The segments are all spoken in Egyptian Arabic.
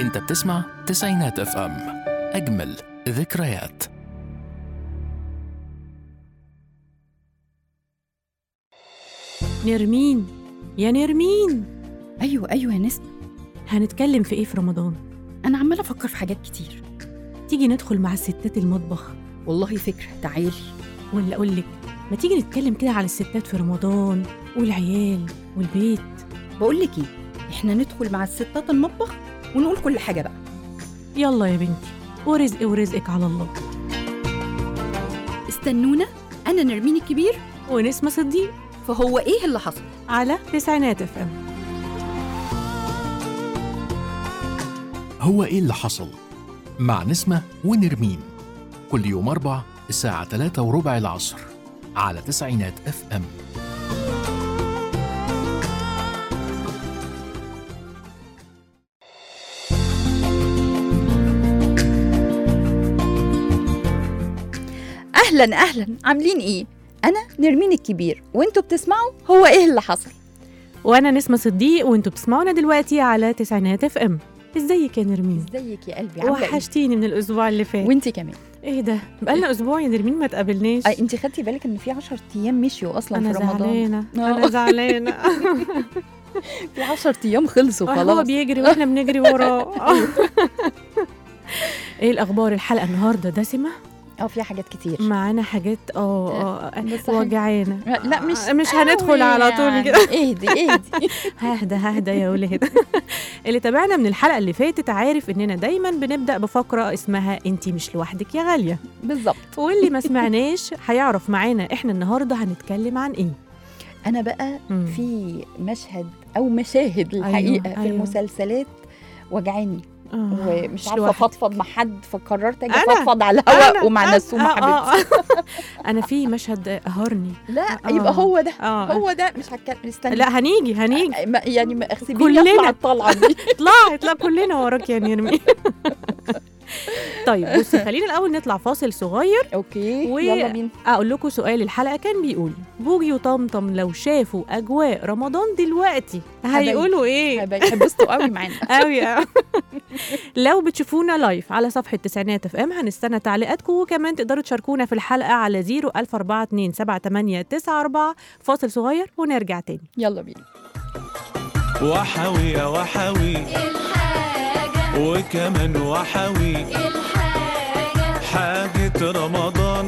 انت بتسمع تسعينات اف ام اجمل ذكريات نرمين يا نرمين ايوه ايوه يا نسمة هنتكلم في ايه في رمضان انا عماله افكر في حاجات كتير تيجي ندخل مع الستات المطبخ والله فكره تعالي ولا اقول لك ما تيجي نتكلم كده على الستات في رمضان والعيال والبيت بقول لك ايه احنا ندخل مع الستات المطبخ ونقول كل حاجه بقى يلا يا بنتي ورزقي ورزقك على الله استنونا انا نرمين الكبير ونسمة صديق فهو ايه اللي حصل على تسعينات اف ام هو ايه اللي حصل مع نسمة ونرمين كل يوم أربع الساعة 3 وربع العصر على تسعينات اف ام اهلا اهلا عاملين ايه انا نرمين الكبير وانتوا بتسمعوا هو ايه اللي حصل وانا نسمة صديق وانتوا بتسمعونا دلوقتي على تسعينات اف ام ازيك يا نرمين ازيك يا قلبي عامله ايه وحشتيني من الاسبوع اللي فات وانتي كمان ايه ده بقالنا اسبوع يا نرمين ما تقابلناش أي انت خدتي بالك ان في 10 ايام مشيوا اصلا انا في رمضان زعلانه آه. انا زعلانه في 10 ايام خلصوا هو خلاص بيجري واحنا بنجري وراه ايه الاخبار الحلقه النهارده دسمه اه في حاجات كتير معانا حاجات اه اه بس وجعانه لا مش مش هندخل قوي على طول يعني. كده اهدي اهدي ههدى ههدى يا ولاد اللي تابعنا من الحلقه اللي فاتت عارف اننا دايما بنبدا بفقره اسمها انتي مش لوحدك يا غاليه بالظبط واللي ما سمعناش هيعرف معانا احنا النهارده هنتكلم عن ايه انا بقى مم. في مشهد او مشاهد الحقيقه أيوة، في أيوة. المسلسلات وجعاني آه، ومش عارفه لوحدك. افضفض مع حد فقررت اجي أنا- افضفض على أنا- الهواء ومع أنا- نسومه آه، حبيبتي آه. انا في مشهد قهرني لا آه. يبقى هو ده اه هو ده مش هتكلم استني لا هنيجي هنيجي ما- يعني ما سيبيني كلنا. اطلع الطلعه دي اطلع اطلع كلنا وراك يا نرمي طيب بصي خلينا الاول نطلع فاصل صغير اوكي و- يلا بينا اقول لكم سؤال الحلقه كان بيقول بوجي وطمطم لو شافوا اجواء رمضان دلوقتي هيقولوا ايه هيبقى- هيتبسطوا قوي معانا قوي قوي لو بتشوفونا لايف على صفحه تسعينات اف ام هنستنى تعليقاتكم وكمان تقدروا تشاركونا في الحلقه على 014278994 فاصل صغير ونرجع تاني يلا بينا وحوي يا وحوي وكمان وحوي حاجة رمضان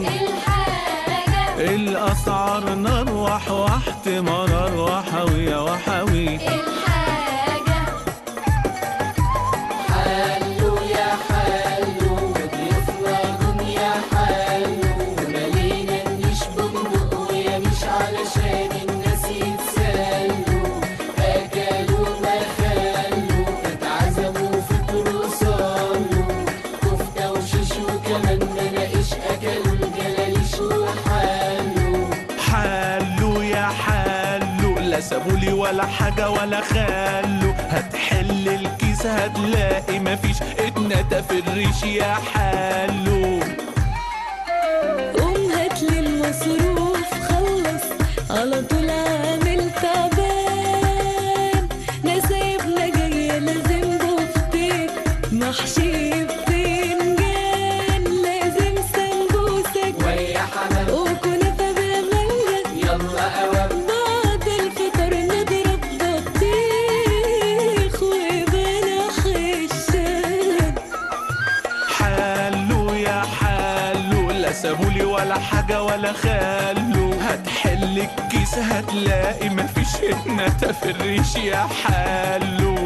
الأسعار نار وحوحت مرار وحوي يا وحوي حلو يا حلو لا سابولي ولا حاجة ولا خلو هتحل الكيس هتلاقي مفيش اتنتا في الريش يا حلو قوم هاتلي المصروف خلص على طول عامل تعبان نسايبنا جاية لازم بفتيك محشي بتنجان لازم سمبوسك وكنافة بالمانجا يلا أوام بعد الفطار نضرب بطيخ وبلح الشام حلو يا حلو لا سابولي ولا حاجة ولا خلو هتحل الكيس هتلاقي مفيش اتنتا في الريش يا حلو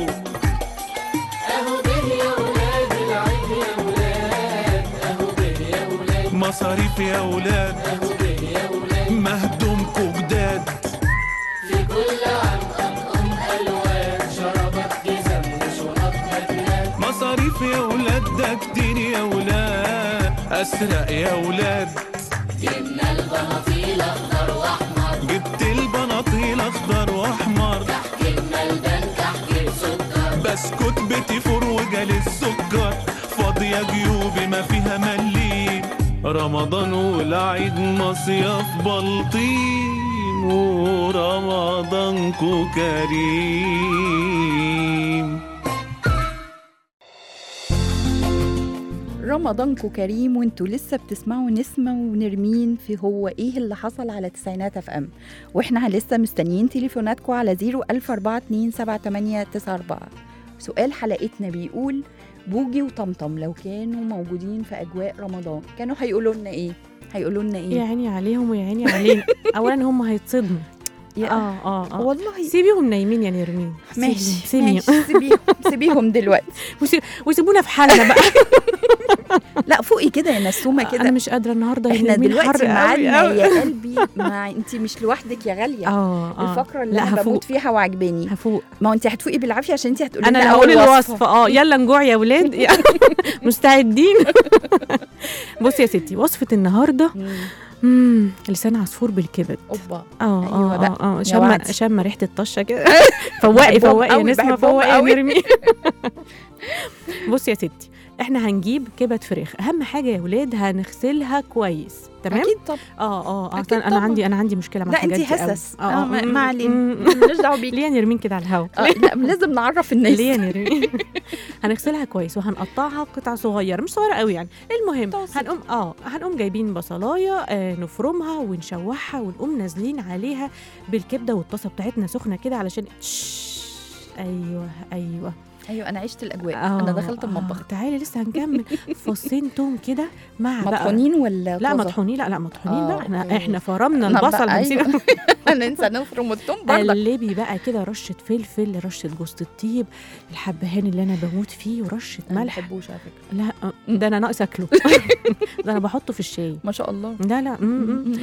مصاريف يا ولاد مهدومكوا جداد مصاريف يا ولاد ده كتير يا ولاد اسرق يا ولاد جبنا البناطيل اخضر واحمر جبت البناطيل اخضر واحمر بسكوت بيتي فور وجالي السكر فاضية جيوبي ما فيها مليم رمضان والعيد مصيف بلطيم ورمضانكو كريم رمضانكم كريم وانتوا لسه بتسمعوا نسمة ونرمين في هو ايه اللي حصل على تسعينات اف ام واحنا لسه مستنيين تليفوناتكم على 014278894 سؤال حلقتنا بيقول بوجي وطمطم لو كانوا موجودين في اجواء رمضان كانوا هيقولوا لنا ايه هيقولوا لنا يا ايه عيني عليهم ويا عيني علينا اولا هم هيتصدموا يا- اه اه اه والله سيبيهم نايمين يا نرمين ماشي سيبيهم ماشي سيبيهم سيبيهم دلوقتي وسي- وسيبونا في حالنا بقى لا فوقي كده يا نسومه انا كده مش قادره النهارده يا احنا نرمين دلوقتي حر قوي ميعادنا قوي. يا قلبي ما انت مش لوحدك يا غاليه اه اه الفقره اللي لا انا هفوق بموت فيها وعجباني هفوق ما هو انت هتفوقي بالعافيه عشان انت هتقولي انا لنا اللي هقول أول الوصفه اه يلا نجوع يا ولاد مستعدين بصي يا ستي وصفه النهارده مم. مم. لسان عصفور بالكبد اوبا اه أيوة اه بقى. اه اه يا شم وعدي. شم ريحه الطشه كده فوقي بحبهم فوقي يا قوي، نسمه بحبهم فوقي يا قوي. نرمي بصي يا ستي احنا هنجيب كبد فراخ اهم حاجه يا ولاد هنغسلها كويس تمام اكيد طب اه اه اه أكيد انا طبعا. عندي انا عندي مشكله مع لا الحاجات انت دي قوي. حسس اه ما م- ما م- علينا م- مالناش دعوه بيكي ليه يا نرمين كده على الهوا آه، لا لازم نعرف الناس ليه يا نرمين هنغسلها كويس وهنقطعها قطع صغيره مش صغيره قوي يعني المهم متوسط. هنقوم اه هنقوم جايبين بصلايه آه نفرمها ونشوحها ونقوم نازلين عليها بالكبده والطاسه بتاعتنا سخنه كده علشان تش- ايوه ايوه ايوه انا عشت الاجواء آه انا دخلت آه المطبخ تعالي لسه هنكمل فصين توم كده مع بقى مطحونين ولا لا طازة؟ مطحونين لا لا مطحونين آه، بقى احنا أوكي. احنا فرمنا أنا بقى- البصل أيوة. ونسينا هننسى نفرم التوم برضه قلبي بقى كده رشه فلفل رشه جوز الطيب الحبهان اللي انا بموت فيه ورشه أنا ما ملح بحبوش على فكره لا ده انا ناقص اكله ده انا بحطه في الشاي ما شاء الله لا لا م- م.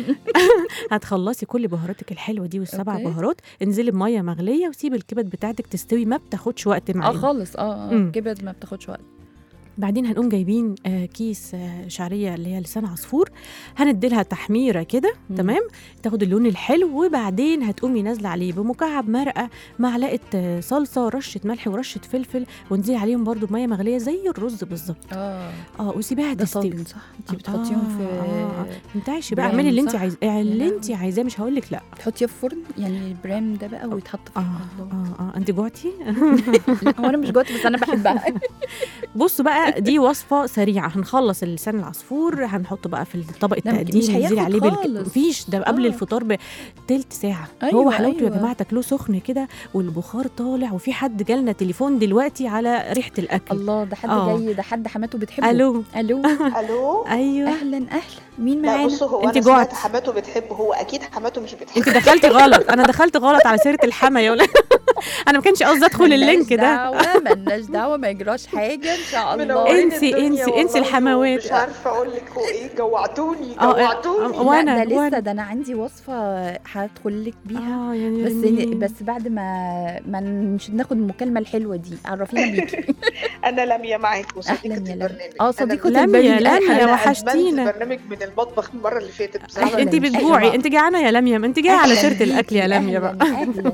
هتخلصي كل بهاراتك الحلوه دي والسبع أوكي. بهارات انزلي بميه مغليه وسيبي الكبد بتاعتك تستوي ما بتاخدش وقت اه معانا خالص اه مم. اه كبد ما بتاخدش وقت بعدين هنقوم جايبين آه، كيس آه، شعريه اللي هي لسان عصفور هنديلها تحميره كده مم. تمام تاخد اللون الحلو وبعدين هتقومي نازله عليه بمكعب مرقه معلقه آه، صلصه رشه ملح ورشه فلفل وانزلي عليهم برضو بميه مغليه زي الرز بالظبط اه اه وسيبيها ده تستوي طاجن صح انت آه، بتحطيهم في آه، انتعشي بقى برام، اعملي اللي انت صح؟ عايزاه اللي يا انت عايزاه مش هقول لك لا تحطيه في فرن يعني البرام ده بقى ويتحط في اه الله. اه اه انت جوعتي لا هو انا مش جوعت بس انا بحبها بصوا بقى دي وصفه سريعه هنخلص اللسان العصفور هنحطه بقى في طبق لا، مش التقديم هياخد ننزل عليه بالك... خالص. مفيش ده قبل آه. الفطار بتلت ساعه هو أيوة، حلاوته يا أيوة. جماعه تاكلوه سخن كده والبخار طالع وفي حد جالنا تليفون دلوقتي على ريحه الاكل الله ده حد آه. جاي ده حد حماته بتحبه الو الو الو ايوه اهلا اهلا مين لا معانا بصوا هو أنت انا سمعت جوعت. حماته بتحبه هو اكيد حماته مش بتحبه انت دخلتي غلط انا دخلت غلط على سيره الحما يا ولاد انا ما كانش قصدي ادخل ملناش اللينك ده دعوه ملناش دعوه ما يجراش حاجه ان شاء الله منورين انسي- الدنيا انسي- انسي والله، الحموات. مش عارفه اقول لك هو ايه جوعتوني آه، جوعتوني آه، وأنا- لا ده لسه وأنا. ده انا عندي وصفه هدخل لك بيها اه يعني بس يعني- بس بعد ما ما مش ناخد المكالمه الحلوه دي عرفينا بيكي انا لميا معاكم اهلا صديقه يا لميا البرنامج اه أنا صديقه لميا، البرنامج لميا، أهلاً. يا أنا وحشتينا. أدمنت البرنامج من المطبخ المره اللي فاتت بصراحه أهلاً. انت أهلاً. بتجوعي انت جعانه يا لميا ما انت جايه على أهلاً سيره بيكي، الاكل يا لميا أهلاً، بقى اهلا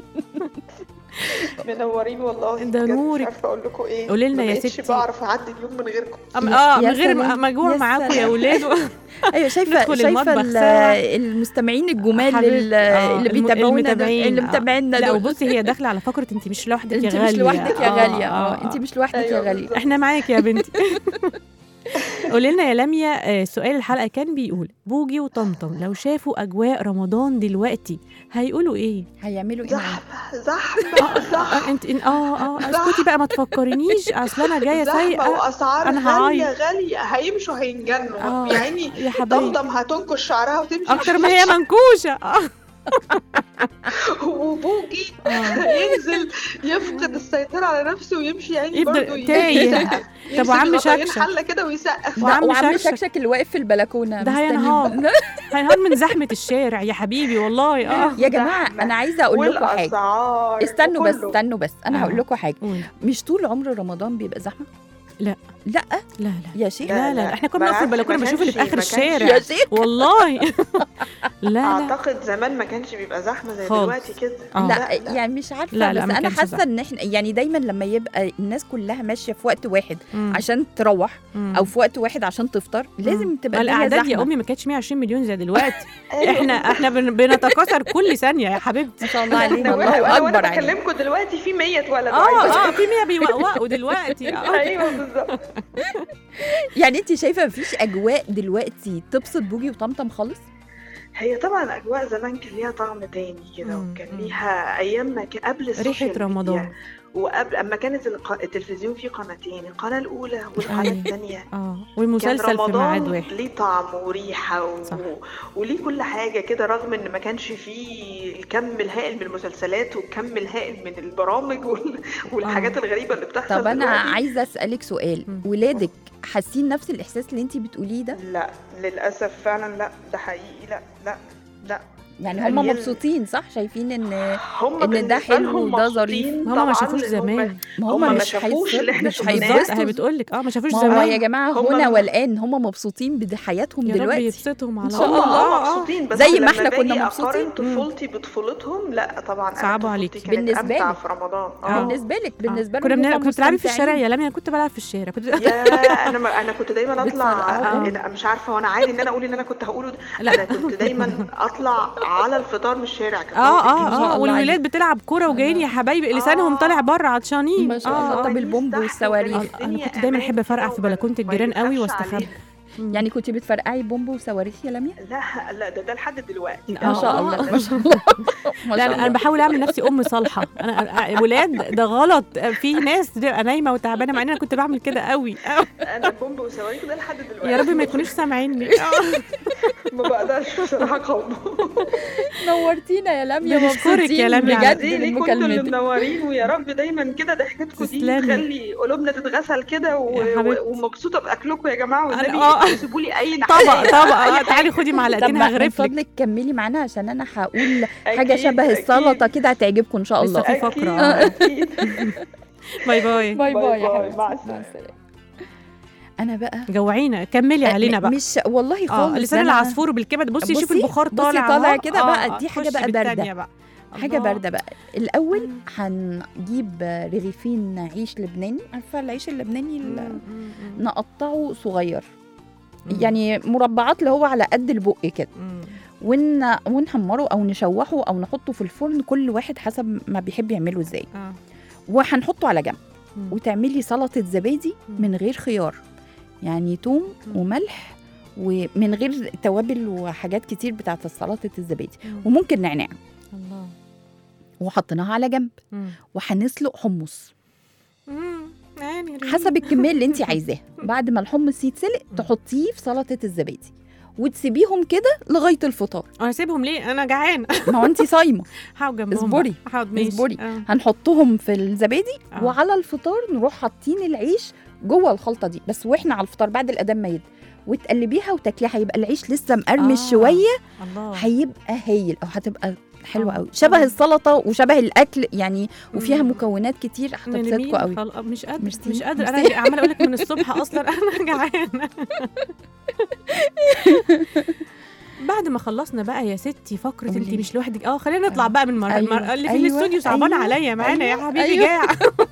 منورين والله ده بجد نورك. مش عارفه اقول لكم ايه قولي لنا ما يا بقتش ستي. بعرف اعدي اليوم من غيركم أم يا- اه يا من غير سلام، ما اجوع يا معاكم يا سلام. ولاد ايوه شايفه ندخل شايفه المطبخ ال- سوا. المستمعين الجمال حبيبتي، ال- آه، اللي الم- بيتابعونا دول- المتابعين، اللي آه. متابعينا لا دول وبصي هي داخله على فقره انت مش لوحدك يا انت غاليه مش لوحدك يا آه، غاليه آه، اه انت آه. مش لوحدك يا أيوة غاليه بالظبط. احنا معاكي يا بنتي قولي لنا يا لميا آه، سؤال الحلقه كان بيقول بوجي وطمطم لو شافوا اجواء رمضان دلوقتي هيقولوا ايه هيعملوا ايه معانا؟ زحمه زحمه آه زحمه انت إن- اه اه اسكتي بقى ما تفكرنيش اصل انا جايه زحمه سايقه واسعار أنا غاليه هعيط. غاليه هيمشوا هينجنوا آه، يا عيني يا حبايبي طمطم هتنكش شعرها وتمشي اكتر ما هي منكوشه اه وبوجي آه. ينزل يفقد السيطرة على نفسه ويمشي يعني يفضل برضه تايه. يسقف طب يمسك وعم الغطايين شكشك؟ حلة كده ويسقف وعم لا وعم شكشك. شكشك اللي واقف في البلكونه ده مستني- هينهار. هينهار من زحمه الشارع يا حبيبي والله اه يا جماعه زحمة. انا عايزه اقول لكم حاجه والأسعار استنوا بس وكله. استنوا بس انا آه. هقول لكم حاجه قولي. مش طول عمر رمضان بيبقى زحمه لا. لا لا لا يا شيخ لا لا, لا. احنا كنا بنقف في بالعكس، البلكونه ما بنشوف اللي في كانش- اخر ما كانش- الشارع يا شيخ والله لا لا اعتقد زمان ما كانش بيبقى زحمه زي خالص. دلوقتي كده آه. لا يعني مش عارفه لا، لا، بس ما انا كانش حاسه زحمة. ان احنا يعني دايما لما يبقى الناس كلها ماشيه في وقت واحد مم. عشان تروح مم. او في وقت واحد عشان تفطر لازم تبقى الدنيا الاعداد يا زحمة. امي ما كانتش 120 مليون زي دلوقتي أيوة. احنا احنا بن- بنتكاثر كل ثانيه يا حبيبتي ما شاء الله علينا احنا الله وانا وانا اكبر علينا بكلمكم دلوقتي في 100 اتولدوا اه عايزة اه في 100 بيوقوقوا دلوقتي اه ايوه بالظبط يعني انت شايفه مفيش اجواء دلوقتي تبسط بوجي وطمطم خالص هي طبعا اجواء زمان كان ليها طعم تاني كده مم، وكان مم. ليها ايام ما كان قبل السوشيال ريحة رمضان ميديا وقبل اما كانت الق- التلفزيون فيه قناتين القناه الاولى والقناه أيوة. الثانيه اه كان والمسلسل في ميعاد رمضان واحد ليه طعم وريحة و... صح. وليه كل حاجة كده رغم إن ما كانش فيه الكم الهائل من المسلسلات والكم الهائل من البرامج وال... والحاجات الغريبة اللي بتحصل طب انا دلوقتي. عايزه اسالك سؤال مم. ولادك حاسين نفس الاحساس اللي انت بتقوليه ده لا للأسف فعلا لا ده حقيقي لا لا لا يعني هم الأجيال- مبسوطين صح شايفين ان هم إن ده بالنسبة حلو لهم وده ظريف. مبسوطين هما ما طبعاً شافوش لأن هم- زمان ما هم ما مش شافوش اللي احنا مش شفناه. بالظبط هي هيتبسطوا بتقول لك اه ما شافوش ما هو يا زمان جماعه هم- هنا والان هم مبسوطين بحياتهم يا رب دلوقتي يبسطهم على إن شاء هم الله. اه آه، آه. مبسوطين بس زي ما لما إحنا كنا باجي مبسوطين. أقارن طفولتي بطفولتهم لا طبعا أنا صعبوا طفولتي عليكي. كانت بالنسبة أمتع لك. في رمضان آه. اه بالنسبه لك بالنسبه كنا لهم بنلعب هم كنت بتلعبي في مستمتعين. الشارع يا لميا كنت بلعب في الشارع كنت يا انا ما انا كنت دايما اطلع بتفرقعوا. لا مش عارفه وانا عادي ان انا اقول ان انا كنت هقوله ده. لا. انا كنت دايما اطلع على الفطار من الشارع كانت اه طفولتي اه ما شاء اه الله والولاد بتلعب كوره وجايين يا حبايبي لسانهم آه. طالع بره عطشانين ما شاء الله. اه طب آه. البومب والصواريخ. آه، أنا كنت دايما أحب أفرقع في بلكونة الجيران قوي واستخبى. مم. يعني كنت بتفرقعي بومب وصواريخ يا لميا لا لا ده ده لحد دلوقتي ما ما شاء آه. الله ما شاء الله ما لا شاء انا الله أنا بحاول اعمل نفسي ام صالحه انا أنا- ولاد ده غلط في ناس بتبقى نايمه وتعبانه مع ان انا كنت بعمل كده قوي انا بومب وصواريخ ده لحد دلوقتي يا رب ما يكونوش سامعيني ما بقدرش بصراحه قومه نورتينا يا لميا بنشكرك مبسوطين يا لميا. بجد دي ليه كنتوا اللي بمكالمتك منورين ويا رب دايما كده ضحكتكم دي تسلمي. تخلي قلوبنا تتغسل كده و... يا حبيبتي. ومبسوطه باكلكم يا جماعه أنا- والنبي آه. سيبوا لي اي طبق نحاس طبق آه، تعالي خدي طب معلقتين ما من هغرف لك فضلك كملي معانا عشان انا هقول حاجه أكيد، شبه أكيد. السلطه كده هتعجبكم ان شاء لسه الله في أكيد، فقرة، آه. أكيد. باي باي باي باي يا باي، حبيبتي مع مع السلامة. السلامه انا بقى جوعينا كملي علينا بقى مش والله اه خالص لسان أنا العصفور بالكبد بصي شوفي بصي- البخار بصي طالع طالع أهو. كده بقى، دي حاجة خشي بقى باردة. بالتانية بقى حاجه الله. بارده بقى الاول مم. هنجيب رغيفين عيش لبناني عارفه العيش اللبناني مم، ال- مم، مم. نقطعه صغير مم. يعني مربعات اللي هو على قد البق كده مم. ون... ونحمره او نشوحه او نحطه في الفرن كل واحد حسب ما بيحب يعمله ازاي اه وهنحطه على جنب مم. وتعملي سلطه زبادي مم. من غير خيار يعني توم مم. وملح ومن غير توابل وحاجات كتير بتاعت سلطه الزبادي مم. وممكن نعناع الله وحطيناها على جنب مم. وهنسلق حمص مم. يعني رهيب. حسب الكميه اللي انت عايزاها بعد ما الحمص يتسلق مم. تحطيه في سلطه الزبادي وتسيبيهم كده لغايه الفطار انا اسيبهم ليه انا جعان ما هو انت صايمه هقعد جنبهم اصبري. بقى. هقعد ماشي اصبري. آه. هنحطهم في الزبادي آه. وعلى الفطار نروح حاطين العيش جوه الخلطه دي بس واحنا على الفطار بعد الاذان ما يد وتقلبيها وتاكليها هيبقى العيش لسه مقرمش آه. شويه الله هيبقى هايل او هتبقى حلوه آه. قوي شبه آه. السلطه وشبه الاكل يعني وفيها مم. مكونات كتير هتبسطكوا نرمين قوي خل... مش قادر ميرسي. مش قادر ميرسي. انا عماله اقول لك من الصبح اصلا انا جعانه بعد ما خلصنا بقى يا ستي فقره قولي انت لي. مش لوحدك اه خلينا نطلع بقى من مر... أيوة، مر... اللي في أيوة، الاستوديو صعبان أيوة، عليا معانا يا أيوة، حبيبي أيوة. جاع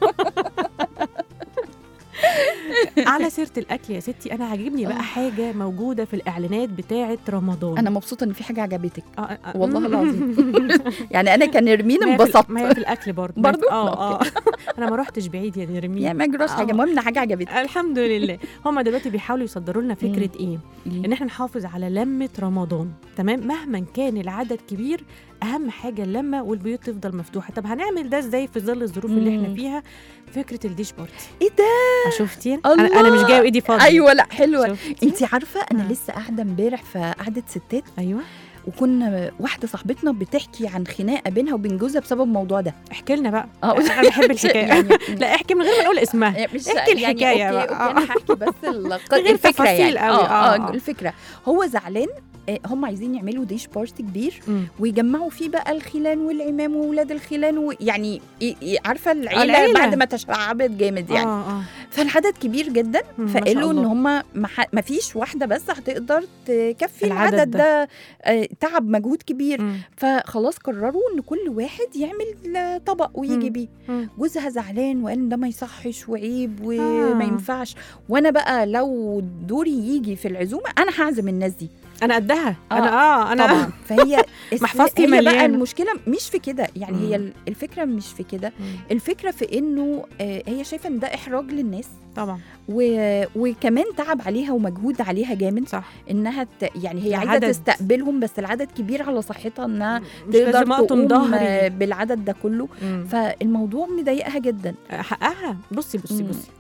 على سيره الاكل يا ستي انا عاجبني بقى آه. حاجه موجوده في الاعلانات بتاعه رمضان انا مبسوطه ان في حاجه عجبتك آه، آه، والله مم. العظيم. يعني انا كان نرمين ما هي في- انبسطت ما هي في الاكل برضه برضو؟ اه اه انا ما رحتش بعيد يا نرمين يعني ما يجراش حاجه آه. المهم ان حاجه عجبتك الحمد لله هما دلوقتي بيحاولوا يصدروا لنا فكره ايه ان احنا نحافظ على لمه رمضان تمام مهما كان العدد كبير اهم حاجه اللمه والبيوت تفضل مفتوحه طب هنعمل ده ازاي في ظل الظروف اللي احنا مم. فيها فكره الديش بارتي ايه ده آه، شفتي انا انا الله. مش جايه وايدي فاضيه ايوه لا حلوه شفتي؟ انت عارفه انا آه. لسه قاعده امبارح في قعده ستات ايوه وكنا واحده صاحبتنا بتحكي عن خناقه بينها وبين جوزها بسبب الموضوع ده احكي لنا بقى اه انا بحب الحكايه يعني لا احكي من غير ما نقول اسمها يعني مش احكي يعني الحكاية أوكي بقى. أوكي انا هحكي بس الق- من غير الفكره تفاصيل يعني قوي. اه آه، اه آه. الفكره هو زعلان آه، هم عايزين يعملوا ديش بارتي كبير مم. ويجمعوا فيه بقى الخلان والعمام وولاد الخلان ويعني ي- ي- عارفه العيله, العيلة. بعد ما تشعبت جامد يعني اه اه فالعدد كبير جدا مم، ما شاء فقالوا ان الله. هم ما فيش واحده بس هتقدر تكفي العدد العدد ده. ده آه، تعب مجهود كبير مم. فخلاص قرروا ان كل واحد يعمل آه، طبق ويجي مم. بيه مم. جوزها زعلان وقال إن ده ما يصحش وعيب وما آه. ينفعش وانا بقى لو دوري يجي في العزومه انا هعزم الناس دي انا قدها آه، انا اه انا طبعا فهي الس- محفظتي هي بقى مليانة. المشكله مش في كده يعني هي مم. ال- الفكره مش في كده مم. الفكره في انه آه، هي شايفه ان ده احراج للناس طبعا و... وكمان تعب عليها ومجهود عليها جامد صح انها ت... يعني هي عايزه العدد. تستقبلهم بس العدد كبير على صحتها انها مش تقدر لازم اقطم تقوم ظهري آه، بالعدد ده كله مم. فالموضوع مضايقها جدا حقها بصي بصي مم. بصي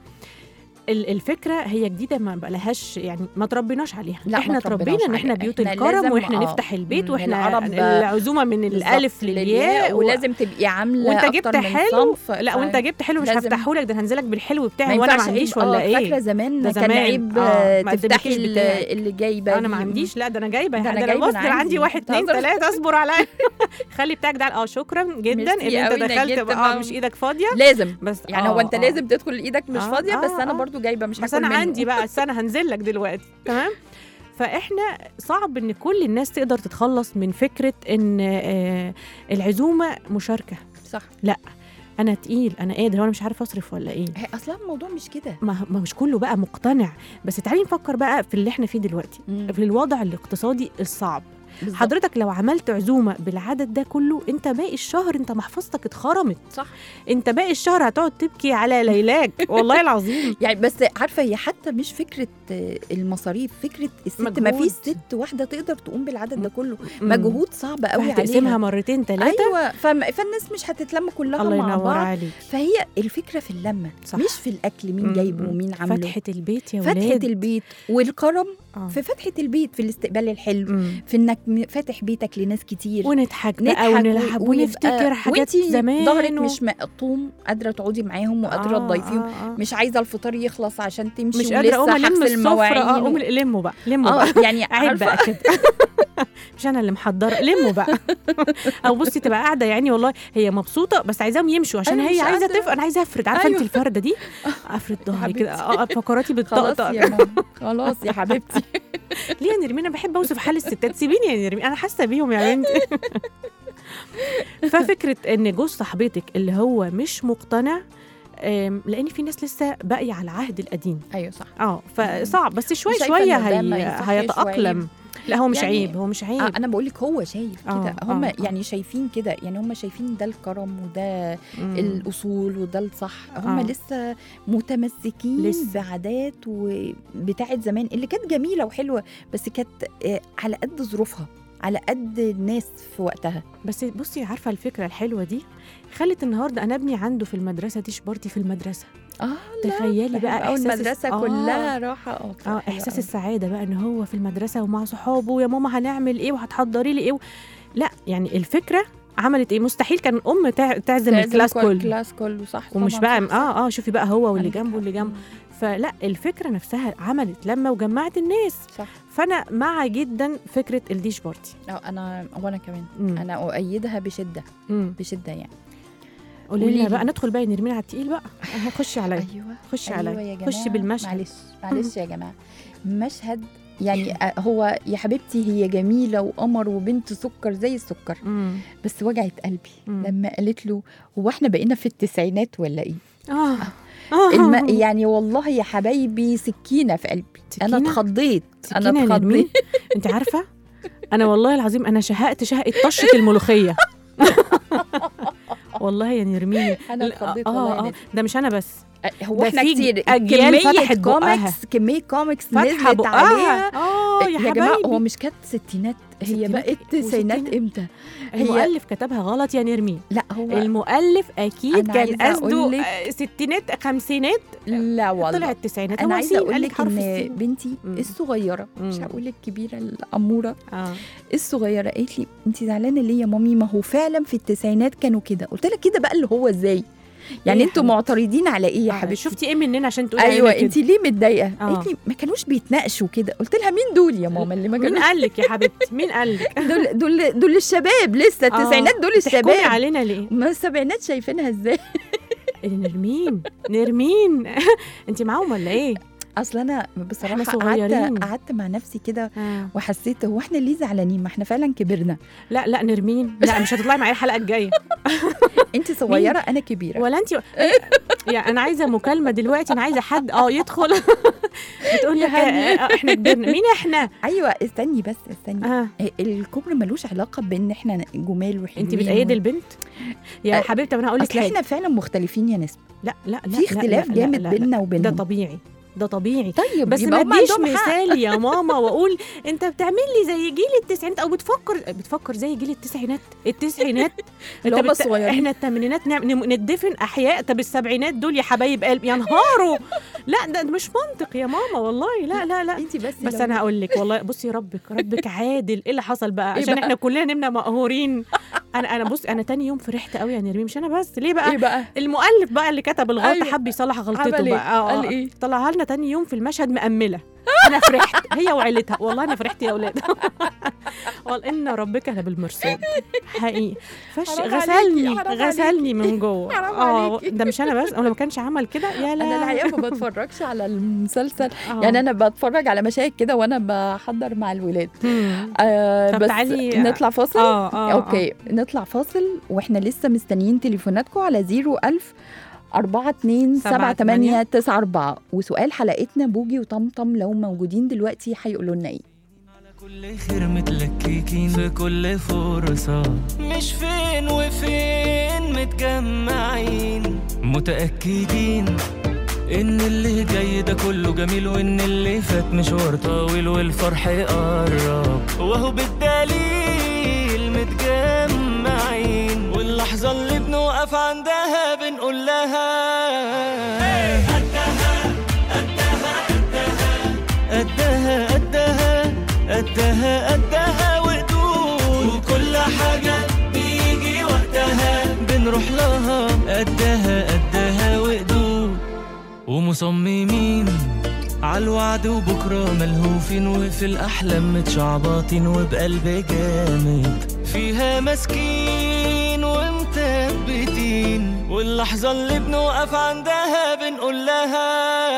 ال- الفكره هي جديده ما بقالهاش يعني ما تربيناش عليها لا، ما احنا تربيناش اتربينا ان احنا عليها. بيوت إحنا الكرم لازم- واحنا آه. نفتح البيت مم، واحنا العرب- العزومه من الالف بالظبط، للياء و- ولازم تبقي عامله وانت أكتر جبت من حلو صنف. لا ف- وانت جبت حلو مش لازم- هفتحه لك ده أنا هنزلك بالحلو ما بتاعي وانا ما ينفعش عنديش عيب. ولا آه، ايه فاكره زمان ده كان زمان. عيب آه، آه، ما تفتحي قدمكيش ال- بتاعي. اللي جايبه انا ما دي. عنديش لا ده انا جايبه ده ده أنا انا جايبة، بص أنا ده أنا عندي. عندي واحد اتنين بتهزر؟ تلاته اصبر عليا خلي بتاعك ده اه شكرا جدا ميرسي ان انت أوي إنك دخلت جبت اه بقى- مش ايدك فاضيه لازم بس يعني آه، هو انت آه. لازم تدخل ايدك مش آه، فاضيه بس آه، انا آه. برضو جايبه مش بس هاكل انا منه. عندي بقى بس انا هنزل لك دلوقتي تمام فاحنا صعب ان كل الناس تقدر تتخلص من فكره ان آه، العزومه مشاركه صح انا تقيل انا قادر وانا مش عارف اصرف ولا ايه هي اصلا الموضوع مش كده ما ما مش كله بقى مقتنع بس تعالي نفكر بقى في اللي احنا فيه دلوقتي في الوضع الاقتصادي الصعب بالظبط. حضرتك لو عملت عزومه بالعدد ده كله انت باقي الشهر انت محفظتك اتخرمت صح انت باقي الشهر هتقعد تبكي على ليلاك والله العظيم يعني بس عارفه هي حتى مش فكره آه، المصاريف فكره الست ما مجهود. فيش ست واحده تقدر تقوم بالعدد ده كله مم. مجهود صعب قوي هتقسمها عليها مرتين ثلاثه ايوه فم... فالناس مش هتتلم كلها الله مع ينور بعض عليك فهي الفكره في اللمه صح. مش في الاكل مين مم. جايبه ومين عامله فتحه البيت يا ولاد فتحه البيت والكرم آه. في فتحه البيت في الاستقبال الحلو مم. في انك م- فاتح بيتك لناس كتير ونضحك بقى نضحك ونلعب و- ونفتكر ويبقى- حاجات وانتي زمان ظهرك و- مش مقطوم قادره تقعدي معاهم وقادره آه، تضيفيهم آه، آه. مش عايزه الفطار يخلص عشان تمشي مش قادره اقوم ولسه الم حبس السفره اه المواعين قوم و- لموا بقى لموا بقى اه يعني عيب بقى عارفه كده مش انا اللي محضره لموا بقى او بصي تبقى قاعده يعني والله هي مبسوطه بس عايزاهم يمشوا عشان أيوة، هي مش عايزه قادرة. تف انا عايزه افرد عارفه أيوة. انت الفرده دي افرد ظهري كده حبيبتي. اه فقراتي خلاص بتطقطق يا ماما خلاص يا حبيبتي ليه يا نرمين انا بحب اوصف حال الستات سيبيني يا نرمين انا حاسه بيهم يا بنتي ففكره ان جوز صاحبتك اللي هو مش مقتنع آم، لان في ناس لسه باقيه على العهد القديم ايوه صح اه فصعب بس شويه وشايفة شويه إن ده ما هي... يصحش هيتاقلم وعيب. لا هو مش يعني- عيب هو مش عيب آه انا بقول لك هو شايف آه، كده هم آه، آه. يعني شايفين كده يعني هم شايفين ده الكرم وده مم. الاصول وده الصح هم آه. لسه متمسكين لسه. بعادات وبتاعه زمان اللي كانت جميله وحلوه بس كانت آه، على قد ظروفها على قد الناس في وقتها بس بصي عارفه الفكره الحلوه دي خلت النهارده انا ابني عنده في المدرسه ديش بارتي في المدرسه اه تخيلي بقى او احساس المدرسه آه. كلها راحه اه اه حلوة احساس أوي. السعاده بقى ان هو في المدرسه ومع صحابه يا ماما هنعمل ايه وهتحضري لي ايه و... لا يعني الفكره عملت ايه مستحيل كان الام تع- تعزم لازم الكلاس كل- كله الكلاس كله صح ومش طبعاً، بقى صح، صح. اه اه شوفي بقى هو واللي عندك جنبه حق. واللي جنبه فلا الفكره نفسها عملت لما وجمعت الناس صح فانا مع جدا فكره الديش بارتي اه انا وانا كمان مم. انا اؤيدها بشده مم. بشده يعني قولي قولي لنا لي. بقى ندخل بقى نرمينا على التقيل بقى آه، خشي عليا ايوه خشي أيوة عليا يا جماعة خشي بالمشهد معلش معلش يا جماعه مشهد يعني آه، هو يا حبيبتي هي جميله وقمر وبنت سكر زي السكر مم. بس وجعت قلبي مم. لما قالت له هو احنا بقينا في التسعينات ولا ايه اه اه الم... يعني والله يا حبايبي سكينه في قلبي انا سكينة؟ اتخضيت انا سكينة يا نرمين اتخضيت انت عارفه انا والله العظيم انا شهقت شهقه طشه الملوخيه والله يا نرمين انا لا، اتخضيت اه والله يا اه نادي. ده مش انا بس هو ده احنا في كتير أجيال كمية فتحت بقها. كوميكس كمية كوميكس فاتحه نزلت بقها عليها اه يا, يا جماعة هو حبايبي مش كانت ستينات هي ستينات بقت تسعينات وستينات. امتى؟ هي المؤلف كتبها غلط يا نرمين لا هو المؤلف اكيد أنا كان عايزة قصده أقولك- آه، ستينات خمسينات لا والله طلعت تسعينات انا هو عايزه سين، اقول قال لك حرف ان السين. بنتي مم. الصغيره مش مم. هقول لك كبيره الاموره اه الصغيره قالت لي انت زعلانه ليه يا مامي ما هو فعلا في التسعينات كانوا كده قلت لها كده بقى اللي هو ازاي يعني يا انتوا حبيبتي؟ معترضين على ايه يا آه، حبيبتي شفتي ايه مننا عشان تقولي ايوه علينا انت كده؟ ليه متضايقه آه. قالت لي ما كانوش بيتناقشوا كده قلت لها مين دول يا ماما اللي ما مين كانوا قال لك يا حبيبتي مين قال لك دول دول دول الشباب لسه آه. التسعينات دول تحكمي الشباب علينا ليه ما السبعينات شايفينها ازاي إيه نرمين نرمين انت معاهم ولا ايه اصل انا بصراحه صغيرين. قعدت قعدت مع نفسي كده آه. وحسيت هو احنا ليه زعلانين ما احنا فعلا كبرنا لا لا نرمين لا مش هتطلعي معايا الحلقه الجايه انت صغيره انا كبيره ولا انت يعني انا عايزه مكالمه دلوقتي انا عايزه حد اه يدخل بتقول لك يعني. آه، احنا كبرنا مين احنا ايوه استني بس استني اه آه، الكبر ملوش علاقه بان احنا جمال وحلوين انت بتأيدي و- البنت يا آه، حبيبتي طب انا هقول لك اصل حاجه احنا فعلا مختلفين يا نسمه لا لا لا في اختلاف لا لا جامد لا لا. بيننا ده وبينهم طبيعي ده طبيعي طيب بس يبقى ما هم اديش عندهم حق. مثال يا ماما واقول انت بتعمل لي زي جيل التسعينات او بتفكر بتفكر زي جيل التسعينات التسعينات اللي انت هم بت- الصغيرين. احنا الثمانينات نعم نم- ندفن احياء طب السبعينات دول يا حبايب قلب يا نهاروا لا ده ده مش منطق يا ماما والله لا لا لا انت بس بس لو- انا هقول لك والله بصي ربك ربك عادل ايه اللي حصل بقى إيه عشان بقى؟ احنا كلنا نمنا مقهورين انا انا بص انا تاني يوم فرحت قوي يا نرمين مش انا بس ليه بقى ايه بقى المؤلف بقى اللي كتب الغلطه أيوة. حب يصلح غلطته عمل إيه؟ بقى آه، قال آه. إيه؟ طلعها لنا تاني يوم في المشهد مأمله انا فرحت هي وعيلتها والله انا فرحت يا اولاد والله ان ربك لبالمرصاد حقيقي فش حرام غسلني عليكي، حرام غسلني من جوه حرام اه عليكي. ده مش انا بس انا ما كانش عمل كده يا لا انا الحقيقه ما بتفرجش على المسلسل آه. يعني انا بتفرج على مشاهد كده وانا بحضر مع الولاد مم. آه طب بس تعالي- نطلع فاصل اه اه اوكي نطلع فاصل واحنا لسه مستنيين تليفوناتكم على 01000 4 2 7 سبعة 8 9 4 وسؤال حلقتنا بوجي وطمطم لو موجودين دلوقتي هيقولوا لنا ايه كل خير متلككين في كل فرصة مش فين وفين متجمعين متأكدين إن اللي جاي ده كله جميل وإن اللي فات مشوار طويل والفرح يقرب وهو بالدليل متجمعين واللحظة اللي بنوقف عندها بنقول لها قدها قدها قدها قدها وقدود وكل حاجة بيجي وقتها بنروح لها قدها قدها وقدود ومصممين عالوعد وبكرة ملهوفين وفي الأحلام متشعبطين وبقلب جامد فيها ماسكين ومثبتين واللحظة اللي بنوقف عندها بنقول لها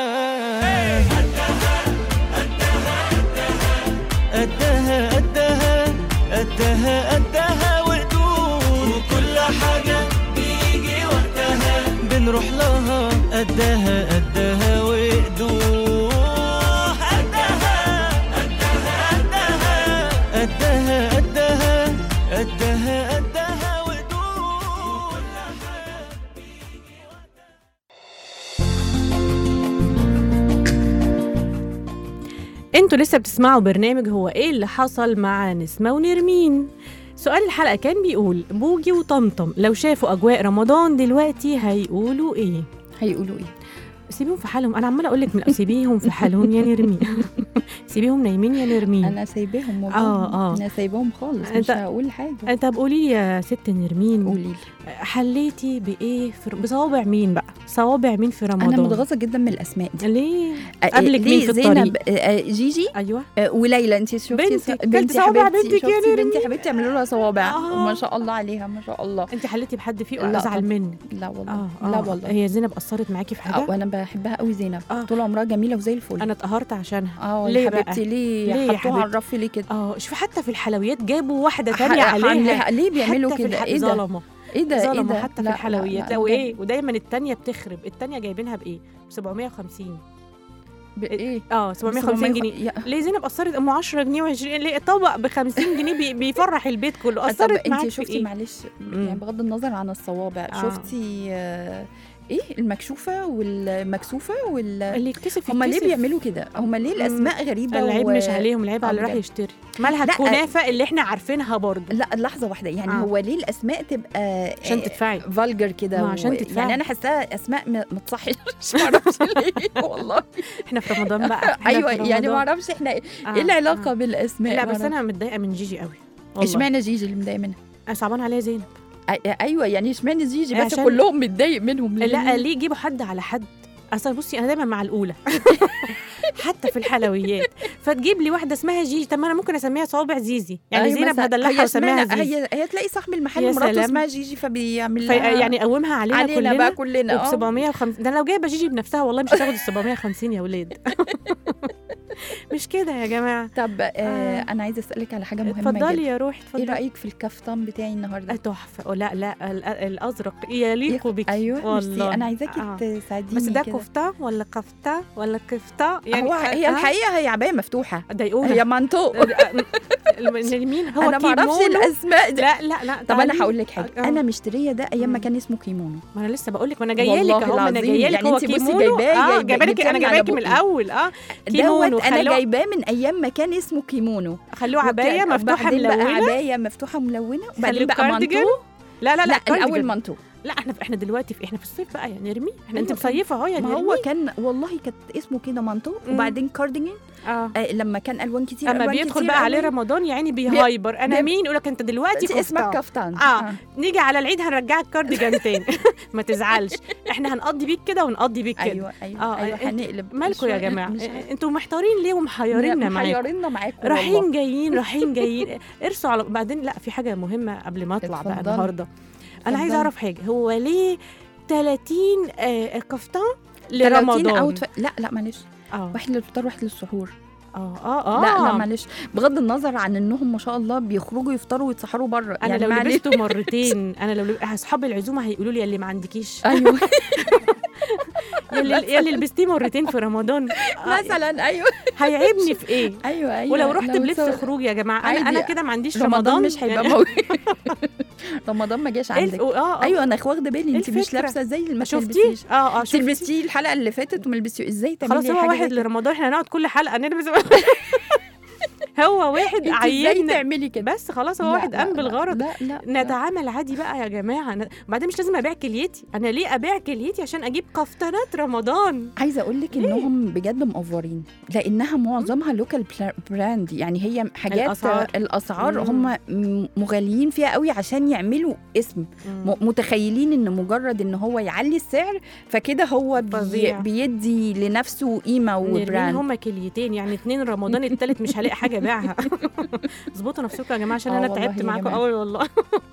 قدها قدها قدها قدها وقدود وكل حاجة بيجي وقتها بنروح لها قدها قدها وقدود قدها قدها قدها قدها قدها قدها قدها وقدود انتوا لسه بتسمعوا برنامج هو ايه اللي حصل مع نسمة ونرمين سؤال الحلقة كان بيقول بوجي وطمطم لو شافوا أجواء رمضان دلوقتي هيقولوا إيه؟ هيقولوا ايه سيبيهم في حالهم أنا عمالة أقول لك من سيبيهم في حالهم يا نرمين سيبيهم نايمين يا نرمين انا سايباهم والله آه، آه. انا سايباهم خالص مش أنت- هقول حاجه طب قولي لي يا ست نرمين قولي لي حليتي بإيه في بصوابع مين بقى؟ صوابع مين في رمضان؟ انا متغاظه جدا من الاسماء دي ليه؟ آه، قبلك ليه مين في زينب الطريق؟ آه، آه، جيجي أيوه آه، وليلى انت شفتي بنتك. س- كلت بنتي صوابع حبيبتي بنتك يا شفتي بنتي نرمين؟ حبيبتي اعملوا لها صوابع آه. ما شاء الله عليها ما شاء الله أنت حليتي بحد فيه لا أزعل طبعاً. منك لا والله اه لا آه. والله هي زينب أثرت معاكي في آه، حاجة؟ وانا بحبها قوي زينب آه. طول عمرها جميله وزي الفل أنا اتقهرت عشانها اه ليه يا بقى؟ حبيبتي ليه, ليه يا حطوها على حبيبتي؟ الرف ليه كده اه شوفي حتى في الحلويات جابوا واحدة تانية ح- عليها عاملاها- ليه بيعملوا حتى في كده الح- ايه ده ظلمة ايه ده ايه ظلمة ده حتى في لا، لا، الحلويات لا، لو بجد. ايه ودايما التانية بتخرب التانية جايبينها بايه؟ ب 750 بايه اه 750 جنيه يا- ليه زينب قصرت ام 10 جنيه و20 ليه طبق ب 50 جنيه بي بيفرح البيت كله طب قصرت معاك انت في شفتي ايه؟ معلش مم. يعني بغض النظر عن الصوابع آه. شفتي آه، ايه المكشوفه والمكسوفه وال اللي يكتسب هم ليه يتكسف. بيعملوا كده هم ليه الاسماء غريبه العيب و- مش عليهم العيب آه، على اللي راح بجد. يشتري مالها لا، الكنافه اللي احنا عارفينها برضه لا لحظه واحده يعني آه. هو ليه الاسماء تبقى عشان تدفعي فالجر كده ما عشان و- تدفعي. يعني انا حاساها اسماء م- ما تصحش ما اعرفش ليه والله احنا في رمضان بقى إحنا ايوه في يعني ما رمضان. اعرفش احنا ايه آه، ايه العلاقه آه. بالاسماء لا ما بس أعرفش. انا متضايقه من جيجي قوي والله. اشمعنى جيجي اللي مضايق منها أنا صعبان عليا زينب أي- ايوه يعني اشمعنى جيجي بس عشان- كلهم متضايق منهم لا ليه يجيبوا حد على حد اصل بصي انا دايما مع الاولى حتى في الحلويات فتجيب لي واحده اسمها جيجي طب ما انا ممكن اسميها صوابع زيزي يعني أيوة زينب مثلا. هدلعها هي واسميها اشمعنى- زيزي هي هي تلاقي صاحب المحل يا مراته سلام. اسمها جيجي فبيعمل في لها يعني قومها علينا, علينا كلنا بقى كلنا وب اه 750 ده أنا لو جايبه جيجي بنفسها والله مش هتاخد ال 750 يا ولاد مش كده يا جماعه طب آه آه. انا عايزه اسالك على حاجه مهمه اتفضلي جدا يا روحي ايه اتفضلي رايك في الكفتان بتاعي النهارده آه، تحفه أو لا لا ال- الازرق يليق بك ايوه ميرسي والله انا عايزاكي آه. تساعديني بس ده كده. كفته ولا كفته ولا كفته يعني هو هي آه، الحقيقه هي عبايه مفتوحه ده يقول هي منطوق مين هو انا ما اعرفش كيمونو الاسماء دي لا لا لا طب انا تعالي. هقول لك حاجه آه. انا مشتريه ده ايام ما مم. كان اسمه كيمونو ما انا لسه بقول لك ما انا جايه لك والله اهو ما انا العظيم. جايه لك يعني هو انتي بصي كيمونو جايباه- اه جايباه- جايبه لك انا بيتعمل على جايباكي من بقي. الاول اه كيمونو دوت انا خلوه جايباه من ايام ما كان اسمه كيمونو خلوه عبايه وكان- مفتوحه وبعدين بقى ملونه عبايه مفتوحه ملونه وبعدين خلوه بقى كارديجان. منطوق لا لا لا لا الاول كارديجان. منطوق لا احنا احنا دلوقتي في احنا في الصيف بقى يعني نرمي احنا انت أيوة كان- مصيفه اهو يا ما نرمي هو كان والله كانت اسمه كده منطوق مم. وبعدين كارديجان اه آه لما كان الوان كتير اما ألوان بيدخل كتير بقى عليه أوي. رمضان يعني بيهايبر انا بي- مين يقول لك انت دلوقتي انت اسمك كفته كفتان آه. نيجي على العيد هنرجعك كارديجان تاني ما تزعلش احنا هنقضي بيك كده ونقضي بيك كده ايوه ايوه آه، ايوه انت- هنقلب مالكم يا مش- جماعه مش عارفة. انتوا محتارين ليه ومحيريننا معاكم محيريننا معاكم والله. رايحين جايين رايحين جايين ارسوا على بعدين لا في حاجه مهمه قبل ما اطلع بقى اتفضلي. النهارده انا عايزه اتفضلي. اعرف حاجه هو ليه 30 آه كفتان 30 لرمضان اوت لا لا معلش اه واحد للفطار واحد للسحور اه اه اه لا لا معلش بغض النظر عن انهم ما شاء الله بيخرجوا يفطروا ويتسحروا بره انا يعني لو معلش. لبسته مرتين انا لو لب- اصحاب العزومه هيقولوا لي اللي ما عندكيش ايوه يلي يلي لبستيه مرتين في رمضان آه، مثلا ايوه هيعيبني في ايه ايوه ايوه ولو رحت بلبس سو- خروج يا جماعه انا عادي. انا كده ما عنديش رمضان, رمضان مش هيبقى يعني- موجود رمضان ما جاش إيه الف- عندك اه آه. ايوه انا واخده بالي انت مش الفكرة؟ لابسه زي ما شفتي تلبسيش اه اه شفتي تلبسيه الحلقه اللي فاتت وما لبستيه ازاي تعملي خلاص هو حاجة واحد زي كده؟ لرمضان احنا هنقعد كل حلقه نلبس هو واحد انت ازاي عيننا تعملي كده بس خلاص هو لا، واحد لا، قام لا، بالغرض لا لا لا. نتعامل عادي بقى يا جماعه ن- بعدين مش لازم ابيع كليتي انا ليه ابيع كليتي عشان اجيب قفطانات رمضان عايزه اقول لك انهم بجد مأفورين لانها معظمها لوكال براند يعني هي حاجات الأسعار. الاسعار مم. هم م- مغاليين فيها قوي عشان يعملوا اسم م- متخيلين ان مجرد ان هو يعلي السعر فكده هو بي فظيع. بيدي لنفسه قيمه نرمين وبراند هما كليتين يعني اتنين رمضان التالت مش هلاقي حاجه ابيعها اظبطوا نفسكم يا جماعه عشان آه انا والله تعبت يا معاكم جماعة. قوي والله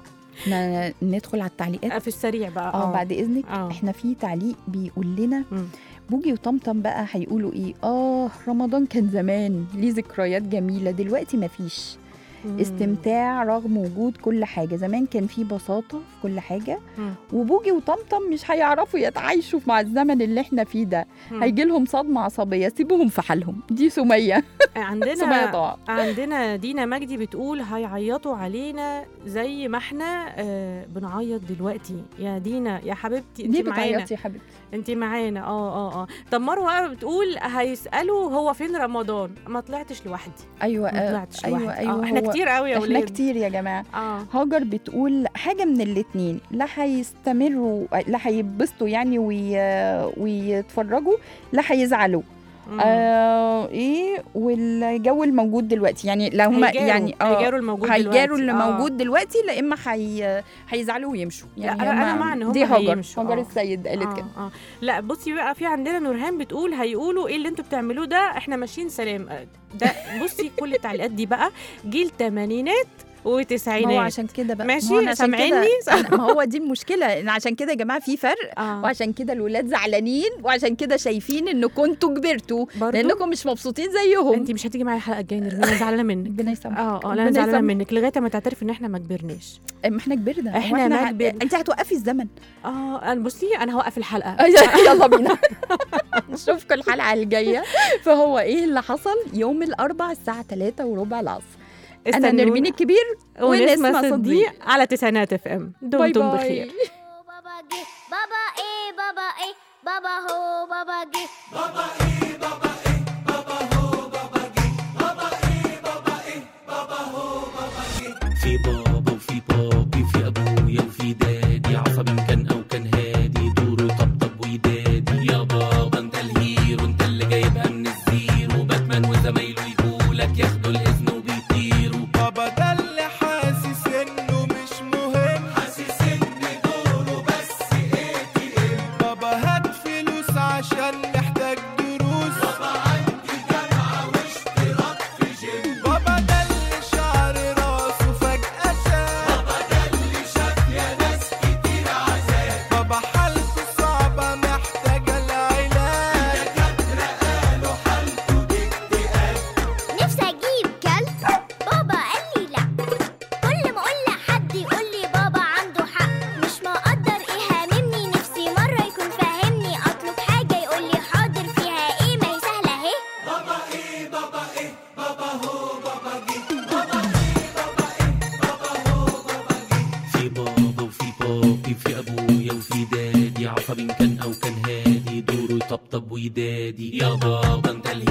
ن- ندخل على التعليقات في السريع بقى اه بعد اذنك آه. احنا في تعليق بيقول لنا مم. بوجي وطمطم بقى هيقولوا ايه اه رمضان كان زمان ليه ذكريات جميله دلوقتي مفيش مم. استمتاع رغم وجود كل حاجه زمان كان في بساطه في كل حاجه مم. وبوجي وطمطم مش هيعرفوا يتعايشوا مع الزمن اللي احنا فيه ده مم. هيجي لهم صدمه عصبيه سيبوهم في حالهم دي سميه سميه عندنا ضاع عندنا دينا مجدي بتقول هيعيطوا علينا زي ما احنا آه بنعيط دلوقتي يا دينا يا حبيبتي ليه انت معانا بتعيطي يا حبيبتي انت معانا اه اه اه طب مروه بقى بتقول هيسالوا هو فين رمضان ما طلعتش لوحدي ايوه ما آه، طلعتش ايوه لوحدي ايوه آه احنا هو- كتير قوي يا احنا ولاد كتير يا جماعه اه هاجر بتقول حاجه من الاتنين لا هيستمروا لا هيتبسطوا يعني وي... ويتفرجوا لا هيزعلوا مم. آه ايه والجو الموجود دلوقتي يعني لو هم هيجاروا- يعني اه هيجاروا الموجود هيجاروا دلوقتي. اللي آه. موجود دلوقتي لا اما هي... هيزعلوا ويمشوا لا، يعني أنا- أنا هم- مع إن هم دي هاجر هيمشوا، هاجر آه. السيد قالت آه كده آه. لا بصي بقى في عندنا نورهان بتقول هيقولوا ايه اللي انتوا بتعملوه ده احنا ماشيين سلام آه، ده بصي كل التعليقات دي بقى جيل تمانينات ما هو وتسعينات عشان كده بقى ماشي، ما هو أنا عشان كده- سامعيني؟ أنا- ما هو دي المشكله إن عشان كده يا جماعه في فرق آه. وعشان كده الولاد زعلانين وعشان كده شايفين انكم انتوا كبرتوا برضو؟ لانكم مش مبسوطين زيهم انت مش هتيجي معايا الحلقه الجايه نرمين انا زعلانه منك ربنا يسامحك اه اه لا ربنا انا زعلانه يسامحك. منك لغايه ما تعترف ان احنا ما كبرناش ما احنا كبرنا إحنا هو ما ه- كبرنا. انت هتوقفي الزمن اه انا بصي انا هوقف الحلقه يلا بينا نشوفكم الحلقه الجايه فهو ايه اللي حصل يوم الاربع الساعه 3 وربع العصر انا استنونا. نرمين الكبير ونسمة ونسمة صديق على تسعينات اف ام باي دمتم باي بخير بابا جه بابا ايه بابا ايه بابا هو بابا جه في بابا وفي بابي في ابويا وفي دادي عصبي إن كان او كان هادي دوره طبطب ويدادي يا بابا انت الهيرو انت اللي جايبها من الزيرو باتمان وزمايله يقولك ياخدوا الاذن وبيطيروا بابا ده اللي حاسس انه مش مهم حاسس ان دوره بس ايه بابا هات فلوس عشان محتاج عصبي إن كان او كان هادي دوره يطبطب ويدادي يا بابا انت الهيرو